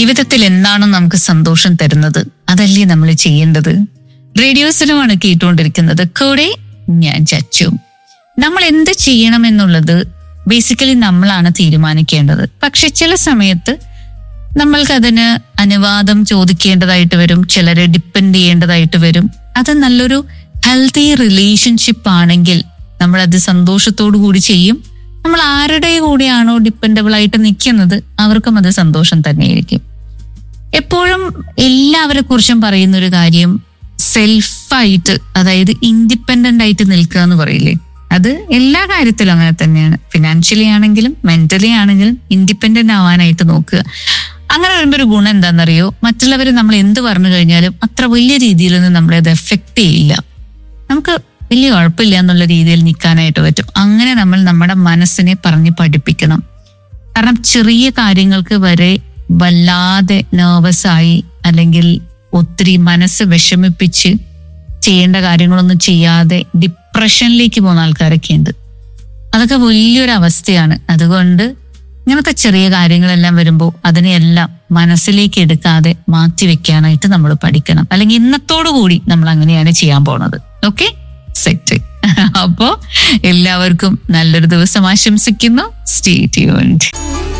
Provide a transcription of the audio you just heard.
ജീവിതത്തിൽ എന്താണ് നമുക്ക് സന്തോഷം തരുന്നത് അതല്ലേ നമ്മൾ ചെയ്യേണ്ടത് റേഡിയോസിനുമാണ് കേട്ടുകൊണ്ടിരിക്കുന്നത് കൂടെ ഞാൻ ചച്ചു നമ്മൾ എന്ത് ചെയ്യണം എന്നുള്ളത് ബേസിക്കലി നമ്മളാണ് തീരുമാനിക്കേണ്ടത് പക്ഷെ ചില സമയത്ത് നമ്മൾക്കതിന് അനുവാദം ചോദിക്കേണ്ടതായിട്ട് വരും ചിലരെ ഡിപ്പെൻഡ് ചെയ്യേണ്ടതായിട്ട് വരും അത് നല്ലൊരു ഹെൽത്തി റിലേഷൻഷിപ്പ് ആണെങ്കിൽ നമ്മൾ അത് സന്തോഷത്തോടു കൂടി ചെയ്യും നമ്മൾ ആരുടെ കൂടെയാണോ ഡിപ്പെൻഡബിൾ ആയിട്ട് നിൽക്കുന്നത് അവർക്കും അത് സന്തോഷം തന്നെയായിരിക്കും എപ്പോഴും എല്ലാവരെ കുറിച്ചും പറയുന്ന ഒരു കാര്യം സെൽഫായിട്ട് അതായത് ഇൻഡിപെൻഡന്റ് ആയിട്ട് നിൽക്കുക എന്ന് പറയില്ലേ അത് എല്ലാ കാര്യത്തിലും അങ്ങനെ തന്നെയാണ് ഫിനാൻഷ്യലി ആണെങ്കിലും മെന്റലി ആണെങ്കിലും ഇൻഡിപെൻഡന്റ് ആവാനായിട്ട് നോക്കുക അങ്ങനെ വരുമ്പോൾ ഒരു ഗുണം എന്താണെന്നറിയോ മറ്റുള്ളവർ നമ്മൾ എന്ത് പറഞ്ഞു കഴിഞ്ഞാലും അത്ര വലിയ രീതിയിലൊന്നും നമ്മളെ അത് എഫക്റ്റ് ചെയ്യില്ല നമുക്ക് വലിയ കുഴപ്പമില്ല എന്നുള്ള രീതിയിൽ നിൽക്കാനായിട്ട് പറ്റും അങ്ങനെ നമ്മൾ നമ്മുടെ മനസ്സിനെ പറഞ്ഞ് പഠിപ്പിക്കണം കാരണം ചെറിയ കാര്യങ്ങൾക്ക് വരെ വല്ലാതെ നെർവസ് ആയി അല്ലെങ്കിൽ ഒത്തിരി മനസ്സ് വിഷമിപ്പിച്ച് ചെയ്യേണ്ട കാര്യങ്ങളൊന്നും ചെയ്യാതെ ഡിപ്രഷനിലേക്ക് പോകുന്ന ആൾക്കാരൊക്കെ ഉണ്ട് അതൊക്കെ വലിയൊരു അവസ്ഥയാണ് അതുകൊണ്ട് ഇങ്ങനത്തെ ചെറിയ കാര്യങ്ങളെല്ലാം വരുമ്പോൾ അതിനെയെല്ലാം മനസ്സിലേക്ക് എടുക്കാതെ മാറ്റി വെക്കാനായിട്ട് നമ്മൾ പഠിക്കണം അല്ലെങ്കിൽ ഇന്നത്തോടു കൂടി നമ്മൾ അങ്ങനെയാണ് ചെയ്യാൻ പോണത് ഓക്കെ സെറ്റ് അപ്പോ എല്ലാവർക്കും നല്ലൊരു ദിവസം ആശംസിക്കുന്നു സ്റ്റേ ട്യൂൺഡ്